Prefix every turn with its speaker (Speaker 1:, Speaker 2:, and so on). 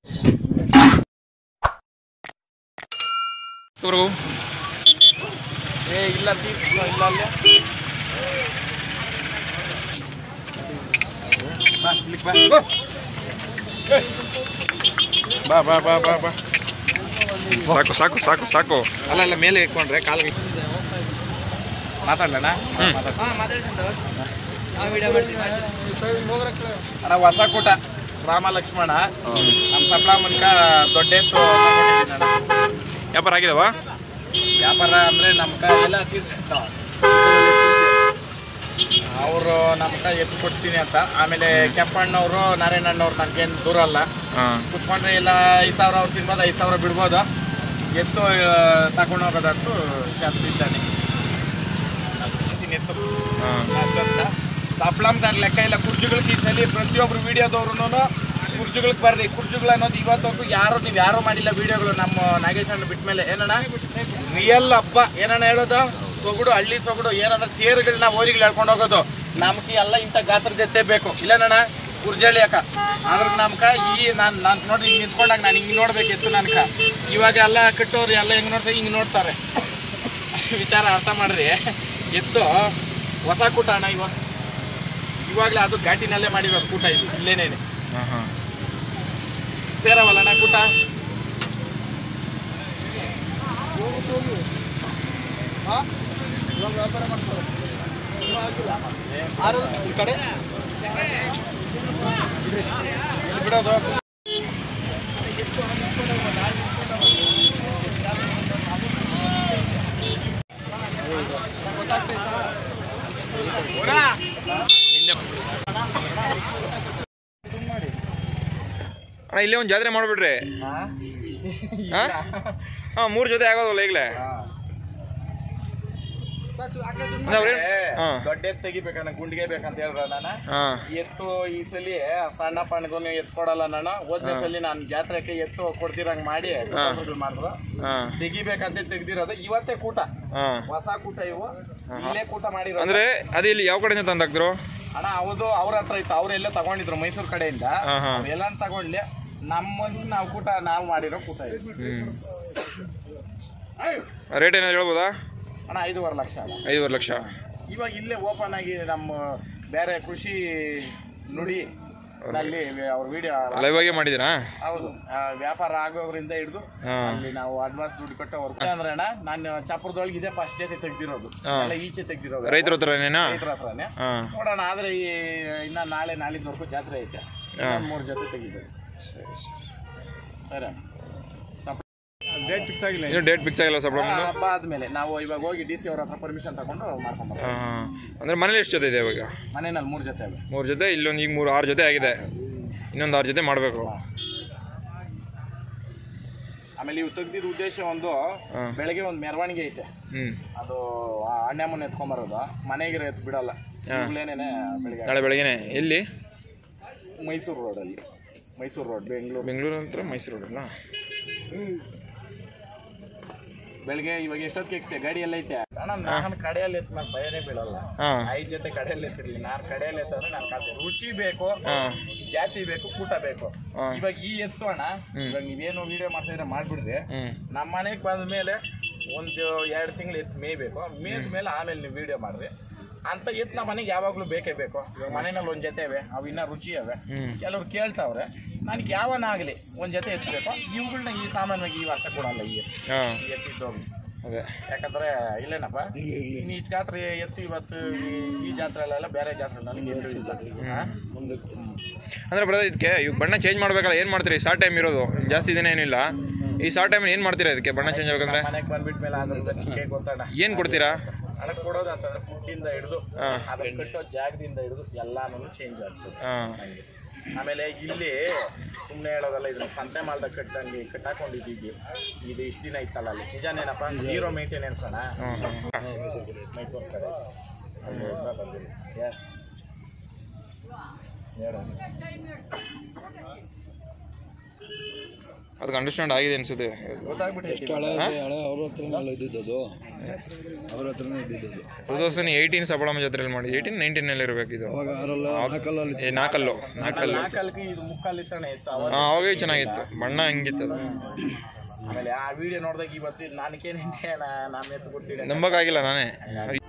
Speaker 1: ಇವ್ರಿಗೂ
Speaker 2: ಏ ಇಲ್ಲ ತೀರ್ಥ ಇಲ್ಲ ಅಲ್ಲೇ ಬಾ ಇಲ್ಲಿಗ್ ಬಾ ಬಾ ಬಾ ಬಾ ಬಾ ಬಾ
Speaker 1: ಸಾಕು ಸಾಕು ಸಾಕು ಸಾಕು
Speaker 2: ಅಲ್ಲ ಅಲ್ಲ ಮೇಲೆ ಇಟ್ಕೊಂಡ್ರೆ ಕಾಲು ಮಾತಾಡ್ಲಣ್ಣ
Speaker 1: ಹ್ಮ್.
Speaker 2: ಅಣ್ಣ ಹೊಸ ಕೂಟ ರಾಮ ಲಕ್ಷ್ಮಣ ನಮ್ಮ ಸಪ್ಲ ಮನ್ಕ ದೊಡ್ಡ ಎತ್ತು ತಗೊಂಡಿದ್ದೀನಿ ಅಣ್ಣ
Speaker 1: ವ್ಯಾಪಾರ ಆಗಿದಾವ
Speaker 2: ವ್ಯಾಪಾರ ಅಂದ್ರೆ ನಮ್ಮ ಕ ಎಲ್ಲ ತೀರ್ಸಿರ್ತಾವ ಅವರು ನಮ್ಮ ಕ ಎತ್ತು ಕೊಡ್ತೀನಿ ಅಂತ ಆಮೇಲೆ ಕೆಂಪಣ್ಣವರು ನಾರಾಯಣಣ್ಣವ್ರು ನನಗೇನು ದೂರ ಅಲ್ಲ
Speaker 1: ಹಾಂ
Speaker 2: ಕುತ್ಕೊಂಡ್ರೆ ಇಲ್ಲ ಐದು ಸಾವಿರ ಅವ್ರು ತಿನ್ಬೋದು ಐದು ಸಾವಿರ ಬಿಡ್ಬೋದು ಎತ್ತು ತಗೊಂಡು ಹೋಗೋದಂತೂ ಶಾಸ್ತ್ರ ಇದ್ದಾನೆ ಎತ್ತು
Speaker 1: ಹಾಂ
Speaker 2: ಸಪ್ಲಮ್ದಾರ ಲೆಕ್ಕ ಇಲ್ಲ ಕುರ್ಜಿಗಳಿಗೆ ಈ ಸಲ ಪ್ರತಿಯೊಬ್ರು ವಿಡಿಯೋದವ್ರು ಕುರ್ಜಿಗಳಿಗೆ ಬರ್ರಿ ಕುರ್ಜಿಗಳು ಅನ್ನೋದು ಇವತ್ತವರೆಗೂ ಯಾರು ನೀವು ಯಾರು ಮಾಡಿಲ್ಲ ವಿಡಿಯೋಗಳು ನಮ್ಮ ನಾಗೇಶ್ ಅಣ್ಣ ಬಿಟ್ಟ ಮೇಲೆ ಏನಣ್ಣ ರಿಯಲ್ ಹಬ್ಬ ಏನಣ್ಣ ಹೇಳೋದು ಸೊಗಡು ಹಳ್ಳಿ ಸೊಗಡು ಏನಂದ್ರೆ ತೇರುಗಳನ್ನ ಓರಿಗಳು ಹೇಳ್ಕೊಂಡು ಹೋಗೋದು ನಮ್ಗೆ ಎಲ್ಲ ಇಂಥ ಗಾತ್ರದ ಎತ್ತೇ ಬೇಕು ಇಲ್ಲಣ್ಣ ಕುರ್ಜಳಿ ಅಕ್ಕ ಅದ್ರ ನಮ್ಕ ಈ ನಾನು ನಾನು ನೋಡಿ ಹಿಂಗೆ ನಿಂತ್ಕೊಂಡಾಗ ನಾನು ಹಿಂಗೆ ನೋಡ್ಬೇಕು ಎತ್ತು ನನ್ಕ ಇವಾಗ ಎಲ್ಲ ಕಟ್ಟೋರು ಎಲ್ಲ ಹೆಂಗೆ ನೋಡ್ತಾರೆ ಹಿಂಗೆ ನೋಡ್ತಾರೆ ವಿಚಾರ ಅರ್ಥ ಮಾಡ್ರಿ ಎತ್ತು ಹೊಸ ಕೂಟ ಅಣ್ಣ ಇವಾಗ ಇವಾಗಲೇ ಅದು ಘಾಟಿನಲ್ಲೇ ಮಾಡಿರೋದು ಕೂಟ ಇದು ಇಲ್ಲೇನೇನೆ
Speaker 1: ಹಾಂ ಹಾಂ
Speaker 2: ಸೇರವಲ್ಲಣ್ಣ ಕೂಟ ಎಲ್ಲಿ ಬಿಡೋದು
Speaker 1: ಹಿಂದೆ ಅಣ್ಣ ಇಲ್ಲೇ ಒಂದು ಜಾತ್ರೆ ಮಾಡಿಬಿಡ್ರಿ ಹಾಂ ಹಾಂ ಮೂರು ಜೊತೆ ಆಗೋದಲ್ಲ ಈಗಲೇ ಅಂದ್ರೆ ಅವ್ರೇನ್ ಹಾಂ
Speaker 2: ದೊಡ್ಡ ಎತ್ತು ತೆಗಿಬೇಕಣ್ಣ ಗುಂಡಿಗೆ ಬೇಕಂತ ಹೇಳ್ರ ನಾನು
Speaker 1: ಹಾಂ
Speaker 2: ಎತ್ತು ಈ ಸಲ ಸಣ್ಣ ಪಣ್ಣಗೂ ಎತ್ತು ಕೊಡಲ್ಲ ನಾನು ಹೋದ್ನೇ ಸಲ ನಾನು ಜಾತ್ರೆಗೆ ಎತ್ತು ಕೊಡ್ತಿರಂಗ್ ಮಾಡಿ ಕೊಟ್ಟಂಗ್ಳು ಮಾಡಿದ್ರು
Speaker 1: ಹಾಂ
Speaker 2: ತೆಗಿಬೇಕಂತ ತೆಗ್ದಿರೋದು ಇವತ್ತೇ ಕೂಟ
Speaker 1: ಹಾಂ
Speaker 2: ಹೊಸ ಕೂಟ ಇವು ಇಲ್ಲೇ ಕೂಟ ಮಾಡಿರೋ
Speaker 1: ಅಂದರೆ ಅದು ಇಲ್ಲಿ ಯಾವ ಕಡೆಯಿಂದ ತಂದಾಕ್ದ್ರು
Speaker 2: ಅಣ್ಣ ಹೌದು ಅವ್ರ ಹತ್ರ ಇತ್ತು ಅವ್ರೆಲ್ಲ ತಗೊಂಡಿದ್ರು ಮೈಸೂರು ಕಡೆಯಿಂದ
Speaker 1: ಹಾಂ ಹಾಂ
Speaker 2: ಎಲ್ಲ ತಗೊಂಡ್ಲಿ ನಮ್ಮಲ್ಲಿ ನಾವು ಕೂಟ ನಾವು ಮಾಡಿರೋ ಕೂಟ ಇದು
Speaker 1: ಹ್ಞೂ ರೇಟ್ ಏನಾದ್ರು ಹೇಳ್ಬೋದಾ
Speaker 2: ಅಣ್ಣ ಐದೂವರೆ ಲಕ್ಷ ಅಣ್ಣ
Speaker 1: ಐದುವರೆ ಲಕ್ಷ
Speaker 2: ಇವಾಗ ಇಲ್ಲೇ ಓಪನ್ ಆಗಿ ನಮ್ಮ ಬೇರೆ ಕೃಷಿ ನುಡಿ ನಲ್ಲಿ ಅವ್ರ ವಿಡಿಯೋ
Speaker 1: ಲೈವ್ ಆಗೇ ಮಾಡಿದ್ದೀರಾ
Speaker 2: ಹೌದು ಆ, ವ್ಯಾಪಾರ ಆಗೋದ್ರಿಂದ ಹಿಡಿದು
Speaker 1: ಹಾಂ
Speaker 2: ಅಲ್ಲಿ ನಾವು ಅಡ್ವಾನ್ಸ್ ದುಡ್ಡು ಕೊಟ್ಟವ್ರು ಅಂದ್ರೆ ಅಣ್ಣ ನಾನು ಚಾಪುರದೊಳಗೆ ಇದೇ ಫಸ್ಟ್ ಜೊತೆ ತೆಗ್ದಿರೋದು
Speaker 1: ಹಾ.
Speaker 2: ಎಲ್ಲ ಈಚೆ ತೆಗ್ದಿರೋದು
Speaker 1: ರೈತರ ಹತ್ರನೇನಾ
Speaker 2: ರೈತರ ಹತ್ರನೇ
Speaker 1: ಹಾಂ
Speaker 2: ನೋಡೋಣ ಆದ್ರೆ ಈ ಇನ್ನ ನಾಳೆ ನಾಳಿದ್ದವರೆಗೂ ಜಾತ್ರೆ ಐತೆ ಮೂರು ಜೊತೆ ತೆಗಿಬೇಕು ಸರಿ ಡೇಟ್ ಫಿಕ್ಸ್ ಆಗಿಲ್ಲ
Speaker 1: ಇನ್ನೂ ಡೇಟ್ ಫಿಕ್ಸ್ ಆಗಿಲ್ಲ ಸಪ್ಲ ಮುಂದೆ
Speaker 2: ಹಬ್ಬ ಆದ್ಮೇಲೆ ನಾವು ಇವಾಗ ಹೋಗಿ ಡಿ ಸಿ ಅವ್ರ ಹತ್ರ ಪರ್ಮಿಷನ್ ತಗೊಂಡು ಮಾಡ್ಕೊಂಬರ್ತೀವಿ
Speaker 1: ಹಾಂ ಹಾಂ ಅಂದರೆ ಮನೇಲಿ ಎಷ್ಟು ಜೊತೆ ಇದೆ ಇವಾಗ
Speaker 2: ಮನೆಯಲ್ಲಿ ಮೂರು ಜೊತೆ ಅವೆ
Speaker 1: ಮೂರು ಜೊತೆ ಇಲ್ಲೊಂದು ಈಗ ಮೂರು ಆರು ಜೊತೆ ಆಗಿದೆ ಇನ್ನೊಂದು ಆರು ಜೊತೆ ಮಾಡಬೇಕು
Speaker 2: ಆಮೇಲೆ ಇವು ತೆಗ್ದಿದ್ದ ಉದ್ದೇಶ ಒಂದು
Speaker 1: ಹಾಂ
Speaker 2: ಬೆಳಗ್ಗೆ ಒಂದು ಮೆರವಣಿಗೆ ಐತೆ
Speaker 1: ಹ್ಞೂ
Speaker 2: ಅದು ಆ ಅಣ್ಣಮ್ಮನ ಎತ್ಕೊಂಬರೋದು ಮನೆಗೆ ಎತ್ತು ಬಿಡಲ್ಲ ಈಗಲೇನೆ ಬೆಳಿಗ್ಗೆ
Speaker 1: ನಾಳೆ ಬೆಳಗ್ಗೆನೆ ಎಲ್ಲಿ
Speaker 2: ಮೈಸೂರು ರೋಡಲ್ಲಿ ಮೈಸೂರು ರೋಡ್ ಬೆಂಗಳೂರು
Speaker 1: ಬೆಂಗಳೂರು ಹತ್ರ ಮೈಸೂರು ರೋಡಲ್ಲ
Speaker 2: ಬೆಳಗ್ಗೆ ಇವಾಗ ಎಷ್ಟೊತ್ತಿಗೆ ಎಕ್ಸ್ತೆ ಗಾಡಿ ಎಲ್ಲ ಐತೆ ಅಣ್ಣ ನಾನು ಕಡೆಯಲ್ಲಿ ಎತ್ತು ನಾನು ಭಯನೇ ಬೀಳಲ್ಲ
Speaker 1: ಹಾಂ
Speaker 2: ಐದು ಜೊತೆ ಕಡೆಯಲ್ಲಿ ಎತ್ತಿರ್ಲಿ ನಾನು ಕಡೆಯಲ್ಲಿ ಎತ್ತಂದ್ರೆ ನಾನು ಕಾಸೆ ರುಚಿ ಬೇಕು
Speaker 1: ಹಾಂ
Speaker 2: ಜಾತಿ ಬೇಕು ಕೂಟ ಬೇಕು
Speaker 1: ಹಾ.
Speaker 2: ಇವಾಗ ಈ ಎತ್ತು ಅಣ್ಣ ಇವಾಗ ನೀವೇನು ವಿಡಿಯೋ ಮಾಡ್ತಿದ್ರೆ ಮಾಡ್ಬಿಡ್ರಿ
Speaker 1: ಹ್ಞೂ
Speaker 2: ನಮ್ಮ ಮನೆಗೆ ಬಂದ ಮೇಲೆ ಒಂದು ಎರಡು ತಿಂಗಳು ಎತ್ತು ಮೇಯ್ಬೇಕು ಮೇಯ್ದ ಮೇಲೆ ಆಮೇಲೆ ನೀವು ವಿಡಿಯೋ ಮಾಡ್ರಿ ಅಂತ ಎತ್ತು ನಮ್ಮ ಮನೆಗೆ ಯಾವಾಗಲೂ ಬೇಕೇ ಬೇಕು ಇವಾಗ ಮನೆಯಲ್ಲಿ ಒಂದು ಜೊತೆ ಅವೆ ಅವು ಇನ್ನೂ ರುಚಿ ಅವೆ
Speaker 1: ಹ್ಮ್.
Speaker 2: ಕೆಲವ್ರು ಕೇಳ್ತಾವ್ರೆ ನನಗೆ ಯಾವನಾಗಲಿ ಒಂದು ಜೊತೆ ಎತ್ತಬೇಕು ಇವುಗಳನ್ನ ಈ ಸಾಮಾನ್ಯವಾಗಿ ಈ ವರ್ಷ ಕೊಡಲ್ಲ ಈ ಎತ್ತು
Speaker 1: ಹಾಂ
Speaker 2: ಈ ಎತ್ತಿದ್ದೋಗಿ
Speaker 1: ಅದೇ
Speaker 2: ಯಾಕಂದ್ರೆ ಇಲ್ಲೇನಪ್ಪ ಇನ್ನು ಇಷ್ಟು ಜಾತ್ರೆ ಎತ್ತು ಇವತ್ತು ಈ- ಈ ಜಾತ್ರೆಲೆಲ್ಲ ಬೇರೆ ಜಾತ್ರೆ ನನಗೆ ಎತ್ತು ಇಲ್ಲ ಹಾ? ಹ್ಮ್.
Speaker 1: ಅಂದರೆ ಬ್ರದರ್ ಇದಕ್ಕೆ ಇವಾಗ ಬಣ್ಣ ಚೇಂಜ್ ಮಾಡಬೇಕಲ್ಲ ಏನು ಮಾಡ್ತೀರಿ ಶಾರ್ಟ್ ಟೈಮ್ ಇರೋದು ಜಾಸ್ತಿ ದಿನ ಏನಿಲ್ಲ ಈ ಶಾರ್ಟ್ ಟೈಮ್ ಏನು ಮಾಡ್ತೀರಾ ಇದಕ್ಕೆ ಬಣ್ಣ ಚೇಂಜ್ ಆಗ್ಬೇಕಂದ್ರೆ
Speaker 2: ಮನೆಗೆ ಬಂದ್ಬಿಟ್ಟ ಮೇಲೆ ಅದ್ರ ಜೊತೆಗೆ ಗೊತ್ತಣ್ಣ
Speaker 1: ಏನು ಕೊಡ್ತೀರಾ
Speaker 2: ಹಣ ಕೊಡೋದು ಅಂತಂದ್ರೆ ಫುಡ್ಡಿಂದ ಹಿಡಿದು
Speaker 1: ಹಾಂ
Speaker 2: ಅದನ್ನ ಕಟ್ಟೋ ಜಾಗದಿಂದ ಹಿಡಿದು ಎಲ್ಲಾನು ಚೇಂಜ್ ಆಗ್ತದೆ
Speaker 1: ಹಾಂ
Speaker 2: ಆಮೇಲೆ ಇಲ್ಲಿ ಸುಮ್ಮನೆ ಹೇಳೋದಲ್ಲ ಇದನ್ನ ಸಂತೆ ಮಾಲ್ದಾಗ ಕಟ್ಟಂಗೆ ಕಟ್ಟಾಕೊಂಡಿದ್ದೀವಿ ಇದು ಇಷ್ಟು ದಿನ ಇತ್ತಲ್ಲ ಅಲ್ಲಿ ನಿಜನೇನಪ್ಪ ಜೀರೋ ಮೇಂಟೆನೆನ್ಸ್ ಅಣ್ಣ
Speaker 1: ಹಾಂ ಹಾಂ
Speaker 2: ಮೈಸೂರು ಕಡೆ ಅಲ್ಲಿಂದ ಬಂದಿದೆ ಯಾ- ಹೇಳು.
Speaker 1: ಅದಕ್ಕೆ ಅಂಡರ್ಸ್ಟ್ಯಾಂಡ್ ಆಗಿದೆ ಅನ್ಸುತ್ತೆ
Speaker 2: ಗೊತ್ತಾಗ್ಬಿಟ್ಟೈತಿ
Speaker 3: ಹಳೆ ಹಳೆ ಅವ್ರ ಹತ್ರನೇ ಇದ್ದಿದ್ದು ಅವ್ರ ಹತ್ರನೇ ಇದ್ದಿದ್ದು
Speaker 1: ಟೂ ತೌಸಂಡ್ ಏಯ್ಟೀನ್ ಸಬಳಮ್ಮ ಜಾತ್ರೆಯಲ್ಲಿ ಮಾಡಿ ಏಯ್ಟೀನ್ ನೈನ್ಟೀನಲ್ಲಿ ಇರಬೇಕು ಇದು
Speaker 3: ಅವಾಗ ಆರಲ್ಲ ನಾಲ್ಕಲ್ಲಲ್ಲಿ
Speaker 1: ಏ ನಾಲ್ಕಲ್ಲು ನಾಲ್ಕಲ್ಲು
Speaker 2: ನಾಲ್ಕಲ್ಕಿ ಇದು ಮುಕ್ಕಾಲಿ ಸಣ್ಣ ಇತ್ತು ಅವಾಗ
Speaker 1: ಹಾಂ ಅವಾಗೇ ಚೆನ್ನಾಗಿತ್ತು ಬಣ್ಣ ಹಂಗಿತ್ತು ಅದು
Speaker 2: ಆಮೇಲೆ ಆ ವಿಡಿಯೋ ನೋಡಿದಾಗ ಇವತ್ತು ನನಗೇನೆ ನಾನು ಎತ್ತು ಕೊಡ್ತೀನಿ
Speaker 1: ನಂಬಕ್ಕಾಗಿಲ್ಲ ನಾನೇ